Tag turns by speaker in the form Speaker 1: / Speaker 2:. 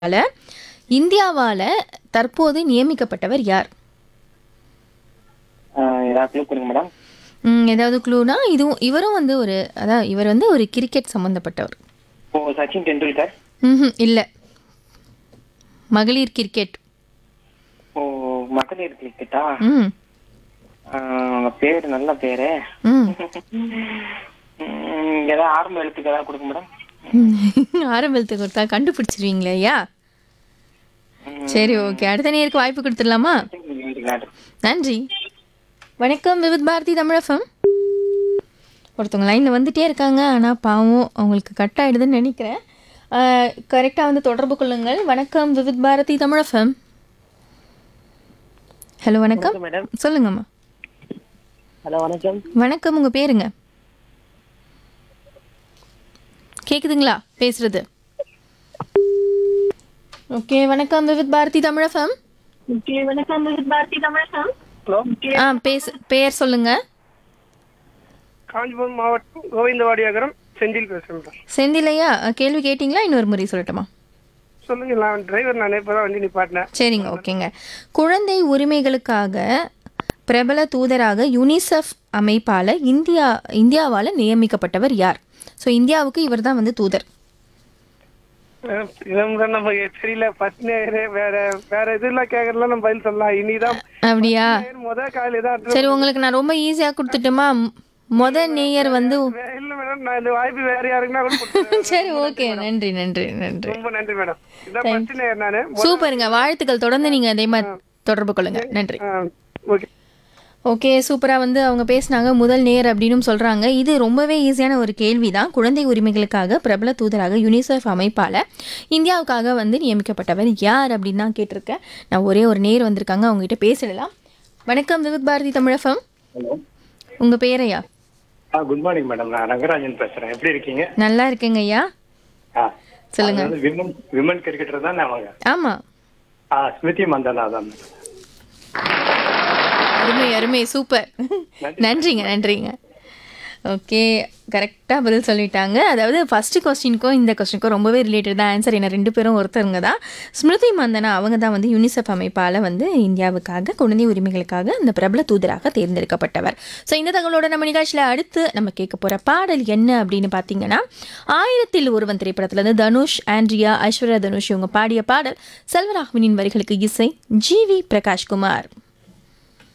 Speaker 1: உரிமைகளுக்கால இந்தியாவால தற்போது நியமிக்கப்பட்டவர் யார்
Speaker 2: ஏதாவது clue கொடுங்க மேடம்
Speaker 1: ம், ஏதாவது க்ளூனா இதுவும் இவரும் வந்து ஒரு அதான் இவர் வந்து ஒரு கிரிக்கெட் சம்பந்தப்பட்டவர்
Speaker 2: ஓ சச்சின் டெண்டுல்கர்
Speaker 1: ம்ஹும், இல்ல மகளிர் கிரிக்கெட்
Speaker 2: ஓ மகளிர் கிரிக்கெட்டா
Speaker 1: ம்
Speaker 2: அவங்க பேர் நல்ல பேரு
Speaker 1: ம்
Speaker 2: ம், ஏதாவது ஆரம்ப எழுத்துக்கு ஏதாவது கொடுங்க மேடம்
Speaker 1: ஆரம்பத்து கொடுத்தா கண்டுபிடிச்சிருவீங்களே ஐயா சரி ஓகே அடுத்த நேருக்கு வாய்ப்பு கொடுத்துடலாமா நன்றி வணக்கம் விவித் பாரதி தமிழஃபம் ஒருத்தவங்க லைனில் வந்துட்டே இருக்காங்க ஆனால் பாவம் அவங்களுக்கு கட் ஆகிடுதுன்னு நினைக்கிறேன் கரெக்டாக வந்து தொடர்பு கொள்ளுங்கள் வணக்கம் விவித் பாரதி தமிழஃபம் ஹலோ வணக்கம்
Speaker 2: மேடம்
Speaker 1: சொல்லுங்கம்மா
Speaker 2: ஹலோ வணக்கம்
Speaker 1: வணக்கம் உங்கள் பேருங்க கேக்குதுங்களா பேசுறது ஓகே வணக்கம் விவித் பாரதி தமிழஃபம்
Speaker 3: வணக்கம் பாரதி தமிழகம்
Speaker 4: ஹலோ
Speaker 1: ஆ பேசு பெயர் சொல்லுங்க
Speaker 4: காஞ்சிபுரம் மாவட்டம் கோவிந்தவாடியாகரம் செந்தில் பேசுறேன் சார்
Speaker 1: செந்திலையா கேள்வி கேட்டிங்களா இன்னொரு முறை சொல்லட்டுமா
Speaker 4: சொல்லுங்க நான் டிரைவர் நான் இப்போ தான் வண்டி நிப்பாட்டினேன்
Speaker 1: சரிங்க ஓகேங்க குழந்தை உரிமைகளுக்காக பிரபல தூதராக யுனிசெஃப் அமைப்பால இந்தியா இந்தியாவால் நியமிக்கப்பட்டவர் யார் ஸோ இந்தியாவுக்கு இவர் தான் வந்து தூதர்
Speaker 4: அஹ் இதான் சார் நம்ம தெரியல ஃபர்ஸ்ட் நேர் வேற வேற இதெல்லாம் கேட்கறதுலாம் நம்ம பதில் சொல்லலாம் இனிதான்
Speaker 1: அப்படியா
Speaker 4: முத கால் இதான்
Speaker 1: சரி உங்களுக்கு நான் ரொம்ப ஈஸியாக கொடுத்துட்டுமா மொத நேயர் வந்து
Speaker 4: இல்ல மேடம் நான் இந்த வாய்ப்பு வேற யாருக்குன்னா கூட கொடுத்துருவேன்.
Speaker 1: சரி ஓகே நன்றி நன்றி நன்றி
Speaker 4: ரொம்ப நன்றி மேடம் இதான் ஃபர்ஸ்ட் நேர் நானு
Speaker 1: சூப்பருங்க வாழ்த்துக்கள் தொடர்ந்து நீங்கள் அதே மாதிரி தொடர்பு கொள்ளுங்க நன்றி
Speaker 4: ஓகே
Speaker 1: ஓகே சூப்பராக வந்து அவங்க பேசினாங்க முதல் நேர் அப்படின்னு சொல்கிறாங்க இது ரொம்பவே ஈஸியான ஒரு கேள்வி தான் குழந்தை உரிமைகளுக்காக பிரபல தூதராக யுனிசெஃப் அமைப்பால் இந்தியாவுக்காக வந்து நியமிக்கப்பட்டவர் யார் அப்படின்னு தான் கேட்டிருக்கேன் நான் ஒரே ஒரு நேர் வந்திருக்காங்க அவங்ககிட்ட பேசிடலாம் வணக்கம் விவித் பாரதி தமிழகம்
Speaker 5: ஹலோ
Speaker 1: உங்கள் பேரையா
Speaker 5: ஆ குட் மார்னிங் மேடம் நான் ரங்கராஜன் பேசுறேன் எப்படி இருக்கீங்க
Speaker 1: நல்லா இருக்கேங்க ஐயா
Speaker 5: ஆ
Speaker 1: சொல்லுங்க.
Speaker 5: அதாவது விமன் விமன் கிரிக்கெட்டர் தான் அவங்க
Speaker 1: ஆமாம்
Speaker 5: ஆ ஸ்மிருதி மந்தனா தான்
Speaker 1: அருமை அருமை சூப்பர் நன்றிங்க நன்றிங்க ஓகே கரெக்டாக பதில் சொல்லிட்டாங்க அதாவது ஃபஸ்ட்டு கொஸ்டினுக்கும் இந்த கொஸ்டினுக்கும் ரொம்பவே ரிலேட்டட் தான் ஆன்சர் என்ன ரெண்டு பேரும் ஒருத்தருங்க தான் ஸ்மிருதி மந்தனா அவங்க தான் வந்து யூனிசெஃப் அமைப்பால் வந்து இந்தியாவுக்காக குழந்தை உரிமைகளுக்காக அந்த பிரபல தூதராக தேர்ந்தெடுக்கப்பட்டவர் ஸோ இந்த தகவலோட நம்ம நிகழ்ச்சியில் அடுத்து நம்ம கேட்க போகிற பாடல் என்ன அப்படின்னு பார்த்தீங்கன்னா ஆயிரத்தில் ஒருவன் திரைப்படத்துல இருந்து தனுஷ் ஆண்ட்ரியா ஐஸ்வர்யா தனுஷ் இவங்க பாடிய பாடல் செல்வராகவனின் வரிகளுக்கு இசை ஜி வி பிரகாஷ்குமார்